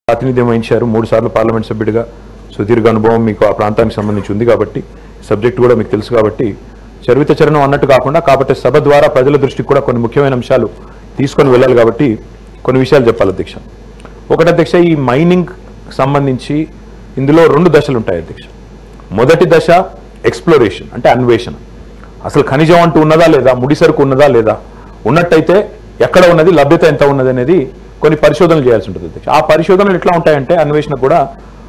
ప్రాతినిధ్యం వహించారు మూడు సార్లు పార్లమెంట్ సభ్యుడిగా సుదీర్ఘ అనుభవం మీకు ఆ ప్రాంతానికి సంబంధించి ఉంది కాబట్టి సబ్జెక్ట్ కూడా మీకు తెలుసు కాబట్టి చరివిత చరణం అన్నట్టు కాకుండా కాబట్టి సభ ద్వారా ప్రజల దృష్టికి కూడా కొన్ని ముఖ్యమైన అంశాలు తీసుకొని వెళ్ళాలి కాబట్టి కొన్ని విషయాలు చెప్పాలి అధ్యక్ష ఒకటి అధ్యక్ష ఈ మైనింగ్ సంబంధించి ఇందులో రెండు దశలు ఉంటాయి అధ్యక్ష మొదటి దశ ఎక్స్ప్లోరేషన్ అంటే అన్వేషణ అసలు ఖనిజం అంటూ ఉన్నదా లేదా ముడిసరుకు ఉన్నదా లేదా ఉన్నట్టయితే ఎక్కడ ఉన్నది లభ్యత ఎంత ఉన్నది అనేది కొన్ని పరిశోధనలు చేయాల్సి ఉంటుంది అధ్యక్ష ఆ పరిశోధనలు ఎట్లా ఉంటాయంటే అన్వేషణ కూడా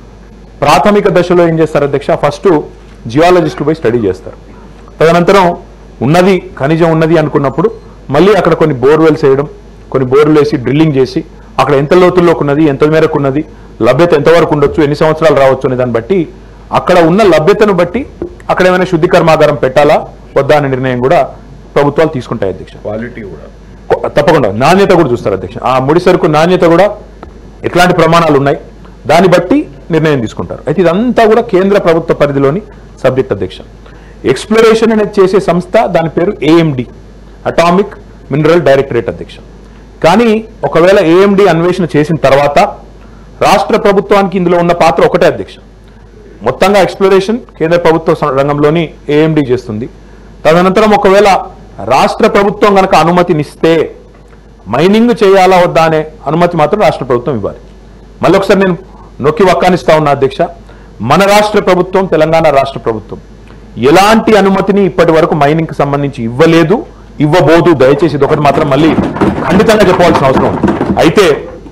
ప్రాథమిక దశలో ఏం చేస్తారు అధ్యక్ష ఫస్ట్ జియాలజిస్టులు పోయి స్టడీ చేస్తారు తదనంతరం ఉన్నది ఖనిజం ఉన్నది అనుకున్నప్పుడు మళ్ళీ అక్కడ కొన్ని బోర్వెల్స్ వేయడం కొన్ని బోర్లు వేసి డ్రిల్లింగ్ చేసి అక్కడ ఎంత లోతుల్లోకి ఉన్నది ఎంత మేరకు ఉన్నది లభ్యత ఎంతవరకు ఉండొచ్చు ఎన్ని సంవత్సరాలు రావచ్చు అనే దాన్ని బట్టి అక్కడ ఉన్న లభ్యతను బట్టి అక్కడ ఏమైనా శుద్ధి కర్మాగారం పెట్టాలా వద్దా అనే నిర్ణయం కూడా ప్రభుత్వాలు తీసుకుంటాయి అధ్యక్ష క్వాలిటీ కూడా కొ- తప్పకుండా నాణ్యత కూడా చూస్తారు అధ్యక్ష ఆ ముడి సరుకు నాణ్యత కూడా ఎట్లాంటి ప్రమాణాలు ఉన్నాయి దాన్ని బట్టి నిర్ణయం తీసుకుంటారు అయితే ఇదంతా కూడా కేంద్ర ప్రభుత్వ పరిధిలోని సబ్జెక్ట్ అధ్యక్ష ఎక్స్ప్లోరేషన్ అనేది చేసే సంస్థ దాని పేరు ఏఎండి అటామిక్ మినరల్ డైరెక్టరేట్ అధ్యక్ష కానీ ఒకవేళ ఏఎండి అన్వేషణ చేసిన తర్వాత రాష్ట్ర ప్రభుత్వానికి ఇందులో ఉన్న పాత్ర ఒకటే అధ్యక్ష మొత్తంగా ఎక్స్ప్లోరేషన్ కేంద్ర ప్రభుత్వ స- రంగంలోని ఏఎండి చేస్తుంది తదనంతరం ఒకవేళ రాష్ట్ర ప్రభుత్వం గనక అనుమతినిస్తే మైనింగ్ చేయాలా వద్దా అనే అనుమతి మాత్రం రాష్ట్ర ప్రభుత్వం ఇవ్వాలి మళ్ళీ ఒకసారి నేను నొక్కి వక్కానిస్తా ఉన్నా అధ్యక్ష మన రాష్ట్ర ప్రభుత్వం తెలంగాణ రాష్ట్ర ప్రభుత్వం ఎలాంటి అనుమతిని ఇప్పటి వరకు మైనింగ్ కి సంబంధించి ఇవ్వలేదు ఇవ్వబోదు దయచేసి ఇది ఒకటి మాత్రం మళ్ళీ ఖండితంగా చెప్పవలసిన అవసరం ఉంది. అయితే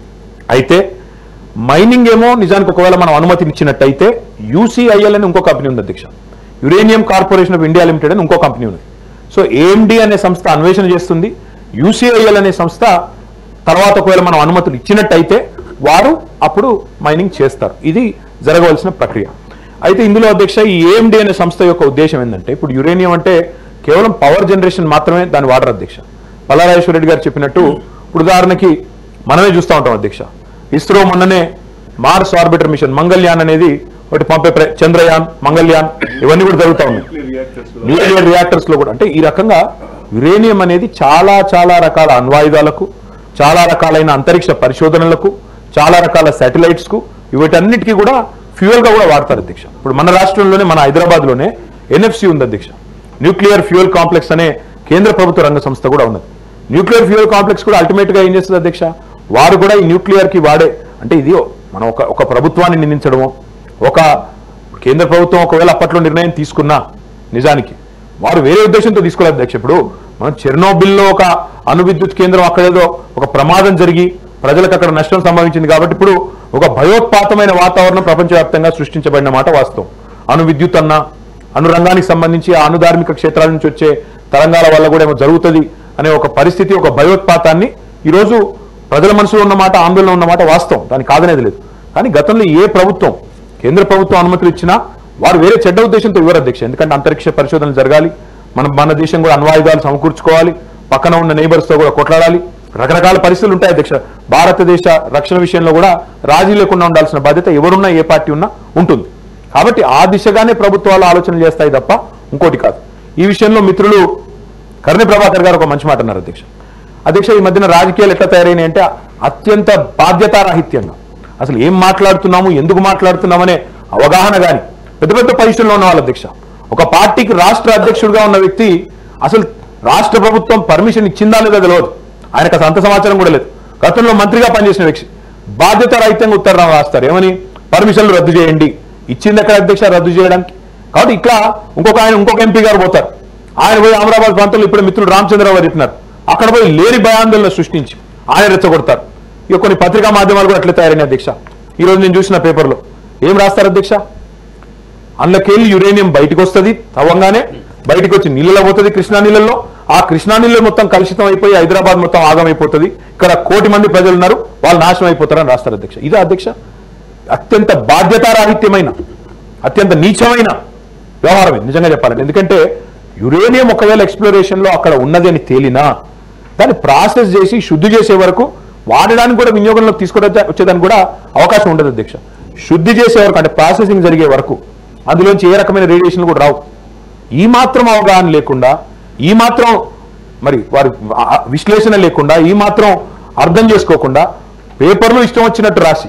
అయితే మైనింగ్ ఏమో నిజానికి ఒకవేళ మనం అనుమతిని ఇచ్చినట్టయితే యూసీఐఎల్ అని ఇంకో కంపెనీ ఉంది అధ్యక్ష uranium corporation of India limited అని ఇంకో కంపెనీ ఉంది సో ఏఎండి అనే సంస్థ అన్వేషణ చేస్తుంది యూసీఐఎల్ అనే సంస్థ తర్వాత ఒకవేళ మనం అనుమతులు ఇచ్చినట్టయితే వారు అప్పుడు మైనింగ్ చేస్తారు ఇది జరగవలసిన ప్రక్రియ అయితే ఇందులో అధ్యక్ష ఈ ఏఎండి అనే సంస్థ యొక్క ఉద్దేశం ఏంటంటే ఇప్పుడు యురేనియం అంటే కేవలం పవర్ జనరేషన్ మాత్రమే దాన్ని వాడరు అధ్యక్ష పల్లారాజేశ్వర రెడ్డి గారు చెప్పినట్టు ఇప్పుడు ఉదాహరణకి మనమే చూస్తూ ఉంటాం అధ్యక్ష ఇస్రో మొన్ననే మార్స్ ఆర్బిటర్ మిషన్ మంగళ్యాన్ అనేది ఒకటి పంపే ప్ర- చంద్రయాన్ మంగళ్యాన్ ఇవన్నీ కూడా జరుగుతూ ఉన్నాయి న్యూక్లియర్ రియాక్టర్స్ లో కూడా అంటే ఈ రకంగా యురేనియం అనేది చాలా చాలా రకాల అణ్వాయుధాలకు చాలా రకాలైన అంతరిక్ష పరిశోధనలకు చాలా రకాల శాటిలైట్స్ కు వీటన్నిటికీ కూడా ఫ్యూయల్ గా కూడా వాడతారు అధ్యక్ష ఇప్పుడు మన రాష్ట్రంలోనే మన హైదరాబాద్ లోనే ఎన్ఎఫ్సి ఉంది అధ్యక్ష న్యూక్లియర్ ఫ్యూయల్ కాంప్లెక్స్ అనే కేంద్ర ప్రభుత్వ రంగ సంస్థ కూడా ఉన్నది న్యూక్లియర్ ఫ్యూయల్ కాంప్లెక్స్ కూడా అల్టిమేట్ గా ఏం చేస్తుంది అధ్యక్ష వారు కూడా ఈ న్యూక్లియర్ కి వాడే అంటే ఇది మనం ఒక ఒక ప్రభుత్వాన్ని నిందించడమో ఒక కేంద్ర ప్రభుత్వం ఒకవేళ అప్పట్లో నిర్ణయం తీసుకున్నా నిజానికి వారు వేరే ఉద్దేశంతో తీసుకోలేదు అధ్యక్ష ఇప్పుడు మనం చెర్నోబిల్లో ఒక అణు విద్యుత్ కేంద్రం అక్కడేదో ఒక ప్రమాదం జరిగి ప్రజలకు అక్కడ నష్టం సంభవించింది కాబట్టి ఇప్పుడు ఒక భయోత్పాతమైన వాతావరణం ప్రపంచవ్యాప్తంగా సృష్టించబడిన మాట వాస్తవం అణు విద్యుత్ అన్నా అణు రంగానికి సంబంధించి ఆ అణుధార్మిక క్షేత్రాల నుంచి వచ్చే తరంగాల వల్ల కూడా ఏమో జరుగుతుంది అనే ఒక పరిస్థితి ఒక భయోత్పాతాన్ని ఈరోజు ప్రజల మనసులో ఉన్నమాట ఆందోళన ఉన్నమాట వాస్తవం దానికి కాదనేది లేదు కానీ గతంలో ఏ ప్రభుత్వం కేంద్ర ప్రభుత్వం అనుమతులు ఇచ్చినా వారు వేరే చెడ్డ ఉద్దేశంతో ఇవ్వరు అధ్యక్ష ఎందుకంటే అంతరిక్ష పరిశోధనలు జరగాలి మనం మన దేశం కూడా అణ్వాయుధాలు సమకూర్చుకోవాలి పక్కన ఉన్న neighbours తో కూడా కొట్లాడాలి రకరకాల పరిస్థితులు ఉంటాయి అధ్యక్ష భారతదేశ రక్షణ విషయంలో కూడా రాజీ లేకుండా ఉండాల్సిన బాధ్యత ఎవరున్నా ఏ పార్టీ ఉన్నా ఉంటుంది కాబట్టి ఆ దిశగానే ప్రభుత్వాలు ఆలోచన చేస్తాయి తప్ప ఇంకోటి కాదు ఈ విషయంలో మిత్రులు కర్ణి ప్రభాకర్ గారు ఒక మంచి మాట అన్నారు అధ్యక్ష అధ్యక్ష ఈ మధ్యన రాజకీయాలు ఎట్లా తయారైనాయి అంటే అత్యంత బాధ్యతారాహిత్యంగా అసలు ఏం మాట్లాడుతున్నాము ఎందుకు మాట్లాడుతున్నామనే అవగాహన గాని పెద్ద పెద్ద పొజిషన్లో ఉన్న వాళ్ళ అధ్యక్ష ఒక పార్టీకి రాష్ట్ర అధ్యక్షుడిగా ఉన్న వ్యక్తి అసలు రాష్ట్ర ప్రభుత్వం పర్మిషన్ ఇచ్చిందా లేదా తెలియదు ఆయనకు అసలు అంత సమాచారం కూడా లేదు గతంలో మంత్రిగా పనిచేసిన వ్యక్తి బాధ్యతారాహిత్యంగా ఉత్తరం రాస్తారు ఏమని పర్మిషన్లు రద్దు చేయండి ఇచ్చింది ఎక్కడ అధ్యక్ష రద్దు చేయడానికి కాబట్టి ఇట్లా ఇంకొక ఆయన ఇంకొక ఎంపీ గారు పోతారు ఆయన పోయి అమరాబాద్ ప్రాంతంలో ఇప్పుడు మిత్రుడు రామచంద్రరావు గారు చెప్పినారు అక్కడ పోయి లేని భయాందోళన సృష్టించి ఆయన రెచ్చగొడతారు ఇక కొన్ని పత్రికా మాధ్యమాలు కూడా అట్లే తయారైన అధ్యక్ష ఈ రోజు నేను చూసిన పేపర్లో ఏం రాస్తారు అధ్యక్ష అందులోకెళ్ళి యురేనియం బయటకు వస్తుంది తవ్వంగానే బయటకు వచ్చి నీళ్ళలో పోతుంది కృష్ణా నీళ్ళల్లో ఆ కృష్ణా నీళ్ళు మొత్తం కలుషితం అయిపోయి హైదరాబాద్ మొత్తం ఆగమైపోతుంది ఇక్కడ కోటి మంది ప్రజలు ఉన్నారు వాళ్ళు నాశనం అయిపోతారని రాస్తారు అధ్యక్ష ఇదే అధ్యక్ష అత్యంత బాధ్యతారాహిత్యమైన అత్యంత నీచమైన వ్యవహారం ఇది నిజంగా చెప్పాలంటే ఎందుకంటే యురేనియం ఒకవేళ ఎక్స్ప్లోరేషన్ లో అక్కడ ఉన్నది అని తేలినా దాన్ని ప్రాసెస్ చేసి శుద్ధి చేసే వరకు వాడడానికి కూడా వినియోగంలోకి తీసుకుని వచ్చేదానికి కూడా అవకాశం ఉండదు అధ్యక్ష శుద్ధి చేసే వరకు అంటే ప్రాసెసింగ్ జరిగే వరకు అందులోంచి ఏ రకమైన రేడియేషన్ కూడా రావు ఈ మాత్రం అవగాహన లేకుండా ఈ మాత్రం మరి వారి ఆ- విశ్లేషణ లేకుండా ఈ మాత్రం అర్థం చేసుకోకుండా పేపర్లు ఇష్టం వచ్చినట్టు రాసి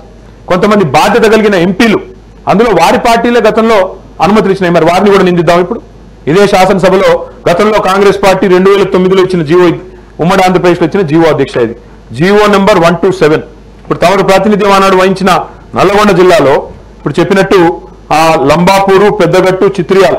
కొంతమంది బాధ్యత కలిగిన ఎంపీలు అందులో వారి పార్టీలే గతంలో అనుమతులు ఇచ్చినాయి మరి వారిని కూడా నిందిద్దాం ఇప్పుడు ఇదే శాసనసభలో గతంలో కాంగ్రెస్ పార్టీ రెండు వేల తొమ్మిదిలో ఇచ్చిన జీవో ఇది. ఉమ్మడి ఆంధ్రప్రదేశ్లో ఇచ్చిన జీవో అధ్యక్ష ఇది GO number one two seven ఇప్పుడు తమరు ప్రాతినిధ్యం ఆనాడు వహించిన నల్లగొండ జిల్లాలో ఇప్పుడు చెప్పినట్టు ఆ లంబాపూరు పెద్దగట్టు చిత్రియాల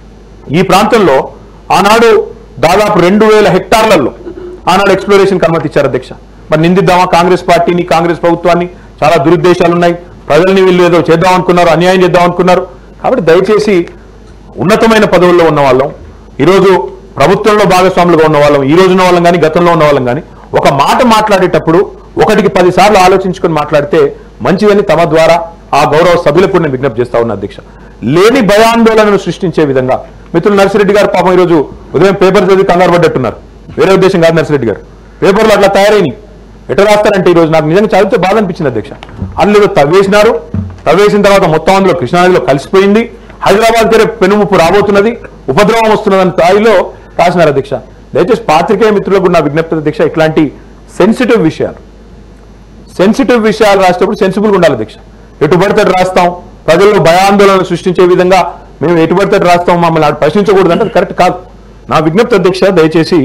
ఈ ప్రాంతంలో ఆనాడు దాదాపు రెండు వేల హెక్టార్లలో ఆనాడు ఎక్స్ప్లోరేషన్ అనుమతి ఇచ్చారు అధ్యక్ష మరి నిందిద్దామా కాంగ్రెస్ పార్టీని కాంగ్రెస్ ప్రభుత్వాన్ని చాలా దురుద్దేశాలు ఉన్నాయి ప్రజల్ని వీళ్ళు ఏదో చేద్దాం అనుకున్నారు అన్యాయం చేద్దాం అనుకున్నారు కాబట్టి దయచేసి ఉన్నతమైన పదవుల్లో ఉన్న వాళ్ళం ఈరోజు ప్రభుత్వంలో భాగస్వాములుగా ఉన్న వాళ్ళం ఈ రోజు ఉన్న వాళ్ళం కానీ గతంలో ఉన్న వాళ్ళం కానీ ఒక మాట మాట్లాడేటప్పుడు ఒకటికి పది సార్లు ఆలోచించుకొని మాట్లాడితే మంచిదని తమ ద్వారా ఆ గౌరవ సభ్యులకు నేను విజ్ఞప్తి చేస్తా ఉన్నా అధ్యక్ష లేని భయాందోళనను సృష్టించే విధంగా మిత్రులు నర్సిరెడ్డి గారు పాపం ఈరోజు ఉదయం పేపర్ చదివి కంగారు పడ్డట్టున్నారు వేరే ఉద్దేశం కాదు నర్సిరెడ్డి గారు పేపర్లు అట్లా తయారైనవి ఎట్లా రాస్తారంటే ఈరోజు నాకు నిజంగా చదివితే బాధ అనిపించింది అధ్యక్ష అందులో ఏదో తవ్వేసినారు తవ్వేసిన తర్వాత మొత్తం అందులో కృష్ణానదిలో కలిసిపోయింది హైదరాబాద్ తీరే పెనుముప్పు రాబోతున్నది ఉపద్రవం వస్తున్నదని స్థాయిలో రాసినారు అధ్యక్ష దయచేసి పాత్రికేయ మిత్రులకు కూడా నా విజ్ఞప్తి అధ్యక్ష ఇట్లాంటి సెన్సిటివ్ విషయాలు సెన్సిటివ్ విషయాలు రాసేటప్పుడు సెన్సిబుల్గా ఉండాలి అధ్యక్ష ఎటు పడితే అటు రాస్తాం ప్రజల్లో భయాందోళన సృష్టించే విధంగా మేము ఎటు పడితే అటు రాస్తాం మమ్మల్ని అటు ప్రశ్నించకూడదు అంటే అది కరెక్ట్ కాదు నా విజ్ఞప్తి అధ్యక్ష దయచేసి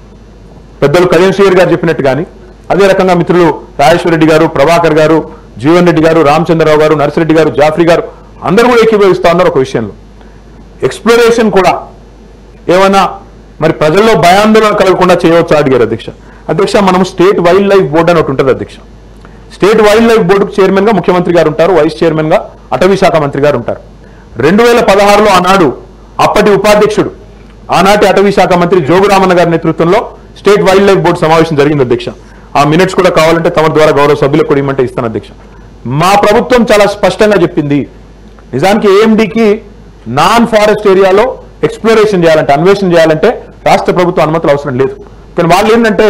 పెద్దలు కళ్యాణ్ శ్రీయర్ గారు చెప్పినట్టు కానీ అదే రకంగా మిత్రులు రాజేశ్వర రెడ్డి గారు ప్రభాకర్ గారు జీవన్ రెడ్డి గారు రామచంద్రరావు గారు నర్సిరెడ్డి గారు జాఫ్రీ గారు అందరూ కూడా ఏకీభవిస్తా ఉన్నారు ఒక విషయంలో ఎక్స్ప్లోరేషన్ కూడా ఏమైనా మరి ప్రజల్లో భయాందోళన కలగకుండా చేయవచ్చా అడిగారు అధ్యక్ష అధ్యక్ష మనం స్టేట్ వైల్డ్ లైఫ్ బోర్డు అని ఒకటి ఉంటుంది అధ్యక్ష స్టేట్ వైల్డ్ లైఫ్ బోర్డుకు చైర్మన్ గా ముఖ్యమంత్రి గారు ఉంటారు వైస్ చైర్మన్ గా అటవీ శాఖ మంత్రి గారు ఉంటారు రెండు వేల పదహారులో ఆనాడు అప్పటి ఉపాధ్యక్షుడు ఆనాటి అటవీ శాఖ మంత్రి జోగురామన్న గారి నేతృత్వంలో స్టేట్ వైల్డ్ లైఫ్ బోర్డు సమావేశం జరిగింది అధ్యక్ష ఆ మినిట్స్ కూడా కావాలంటే తమ ద్వారా గౌరవ సభ్యులకు కూడా ఇమ్మంటే ఇస్తాను అధ్యక్ష మా ప్రభుత్వం చాలా స్పష్టంగా చెప్పింది నిజానికి ఏఎండికి నాన్ ఫారెస్ట్ ఏరియాలో ఎక్స్ప్లోరేషన్ చేయాలంటే అన్వేషణ చేయాలంటే రాష్ట్ర ప్రభుత్వం అనుమతులు అవసరం లేదు కానీ వాళ్ళు ఏంటంటే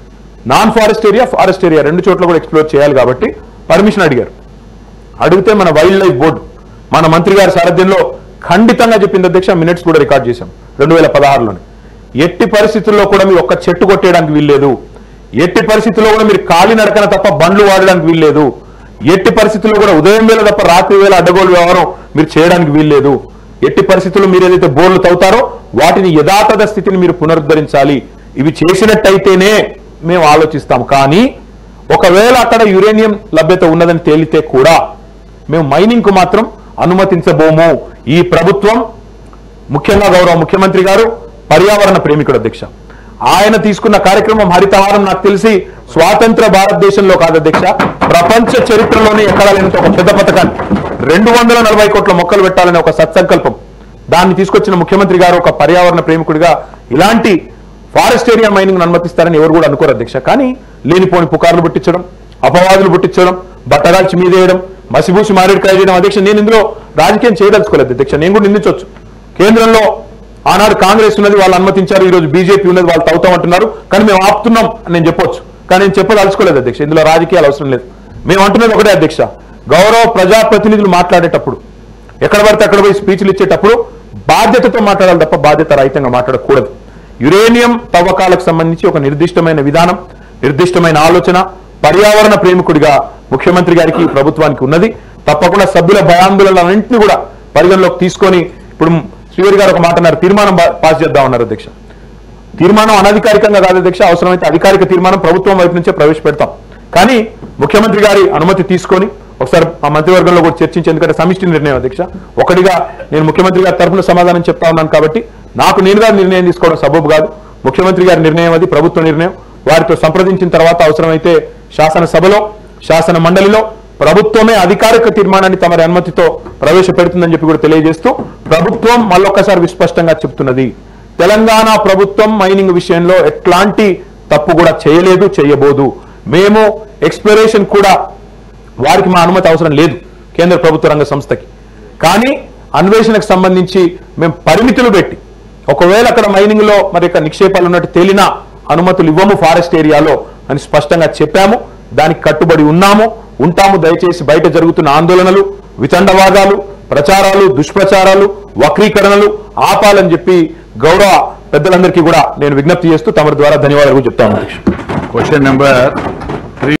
non forest area forest area రెండు చోట్ల కూడా ఎక్స్ప్లోర్ చేయాలి కాబట్టి పర్మిషన్ అడిగారు అడిగితే మన వైల్డ్ లైఫ్ బోర్డు మన మంత్రి గారి సారథ్యంలో ఖండితంగా చెప్పింది అధ్యక్ష మినిట్స్ కూడా రికార్డ్ చేశాం రెండు వేల పదహారులోనే ఎట్టి పరిస్థితుల్లో కూడా మీరు ఒక్క చెట్టు కొట్టేయడానికి వీల్లేదు ఎట్టి పరిస్థితుల్లో కూడా మీరు కాలి నడకన తప్ప బండ్లు వాడడానికి వీల్లేదు ఎట్టి పరిస్థితుల్లో కూడా ఉదయం వేళ తప్ప రాత్రి వేళ అడ్డగోలు వ్యవహారం మీరు చేయడానికి వీల్లేదు ఎట్టి పరిస్థితుల్లో మీరు ఏదైతే బోర్లు తవ్వుతారో వాటిని యథాతథ స్థితిని మీరు పునరుద్ధరించాలి ఇవి చేసినట్టయితేనే మేము ఆలోచిస్తాం కానీ ఒకవేళ అక్కడ యురేనియం లభ్యత ఉన్నదని తేలితే కూడా మేము మైనింగ్ కు మాత్రం అనుమతించబోము ఈ ప్రభుత్వం ముఖ్యంగా గౌరవ ముఖ్యమంత్రి గారు పర్యావరణ ప్రేమికుడు అధ్యక్ష ఆయన తీసుకున్న కార్యక్రమం హరితహారం నాకు తెలిసి స్వాతంత్ర భారతదేశంలో కాదు అధ్యక్ష ప్రపంచ చరిత్రలోనే ఎక్కడా లేనంత ఒక పెద్ద పథకాన్ని రెండు వందల నలభై కోట్ల మొక్కలు పెట్టాలనే ఒక సత్సంకల్పం దాన్ని తీసుకొచ్చిన ముఖ్యమంత్రి గారు ఒక పర్యావరణ ప్రేమికుడిగా ఇలాంటి ఫారెస్ట్ ఏరియా మైనింగ్ అనుమతిస్తారని ఎవరు కూడా అనుకోరు అధ్యక్ష కానీ లేనిపోని పుకార్లు పుట్టించడం అపవాదులు పుట్టించడం బట్టగాల్చి మీదేయడం మసిబూసి మారేడుకాయ చేయడం అధ్యక్ష నేను ఇందులో రాజకీయం చేయదలుచుకోలేదు అధ్యక్ష నేను కూడా నిందించవచ్చు కేంద్రంలో ఆనాడు కాంగ్రెస్ ఉన్నది వాళ్ళు అనుమతించారు ఈ రోజు బీజేపీ ఉన్నది వాళ్ళు తవ్వుతామంటున్నారు కానీ మేము ఆపుతున్నాం అని నేను చెప్పొచ్చు కానీ నేను చెప్పదలుచుకోలేదు అధ్యక్ష ఇందులో రాజకీయాలు అవసరం లేదు మేము అంటున్నది ఒకటే అధ్యక్ష గౌరవ ప్రజాప్రతినిధులు మాట్లాడేటప్పుడు ఎక్కడ పడితే అక్కడ పోయి స్పీచ్లు ఇచ్చేటప్పుడు బాధ్యతతో మాట్లాడాలి తప్ప బాధ్యత రహితంగా మాట్లాడకూడదు యురేనియం తవ్వకాలకు సంబంధించి ఒక నిర్దిష్టమైన విధానం నిర్దిష్టమైన ఆలోచన పర్యావరణ ప్రేమికుడిగా ముఖ్యమంత్రి గారికి ఈ ప్రభుత్వానికి ఉన్నది తప్పకుండా సభ్యుల భయాందోళనలన్నింటినీ కూడా పరిగణలోకి తీసుకొని ఇప్పుడు శ్రీవారి గారు ఒక మాట అన్నారు తీర్మానం పా- పాస్ చేద్దాం అన్నారు అధ్యక్ష తీర్మానం అనధికారికంగా కాదు అధ్యక్ష అవసరమైతే అధికారిక తీర్మానం ప్రభుత్వం వైపు నుంచే ప్రవేశపెడతాం కానీ ముఖ్యమంత్రి గారి అనుమతి తీసుకొని ఒకసారి మా మంత్రివర్గంలో కూడా చర్చించి ఎందుకంటే సమిష్టి నిర్ణయం అధ్యక్ష ఒకటిగా నేను ముఖ్యమంత్రి గారి తరఫున సమాధానం చెప్తా ఉన్నాను కాబట్టి నాకు నేనుగా నిర్ణయం తీసుకోవడం సబబు కాదు ముఖ్యమంత్రి గారి నిర్ణయం అది ప్రభుత్వ నిర్ణయం వారితో సంప్రదించిన తర్వాత అవసరమైతే శాసనసభలో శాసన మండలిలో ప్రభుత్వమే అధికారిక తీర్మానాన్ని తమరి అనుమతితో ప్రవేశపెడుతుందని చెప్పి కూడా తెలియజేస్తూ ప్రభుత్వం మళ్ళొక్కసారి విస్పష్టంగా చెప్తున్నది తెలంగాణ ప్రభుత్వం మైనింగ్ విషయంలో ఎట్లాంటి తప్పు కూడా చేయలేదు చేయబోదు మేము ఎక్స్ప్లోరేషన్ కూడా వారికి మా అనుమతి అవసరం లేదు కేంద్ర ప్రభుత్వ రంగ సంస్థకి కానీ అన్వేషణకు సంబంధించి మేము పరిమితులు పెట్టి ఒకవేళ అక్కడ మైనింగ్ లో మరి ఇక్కడ నిక్షేపాలు ఉన్నట్టు తేలినా అనుమతులు ఇవ్వము ఫారెస్ట్ ఏరియాలో అని స్పష్టంగా చెప్పాము దానికి కట్టుబడి ఉన్నాము ఉంటాము దయచేసి బయట జరుగుతున్న ఆందోళనలు వితండవాదాలు ప్రచారాలు దుష్ప్రచారాలు వక్రీకరణలు ఆపాలని చెప్పి గౌరవ పెద్దలందరికీ కూడా నేను విజ్ఞప్తి చేస్తూ తమరి ద్వారా ధన్యవాదాలు చెప్తాను అధ్యక్ష Question number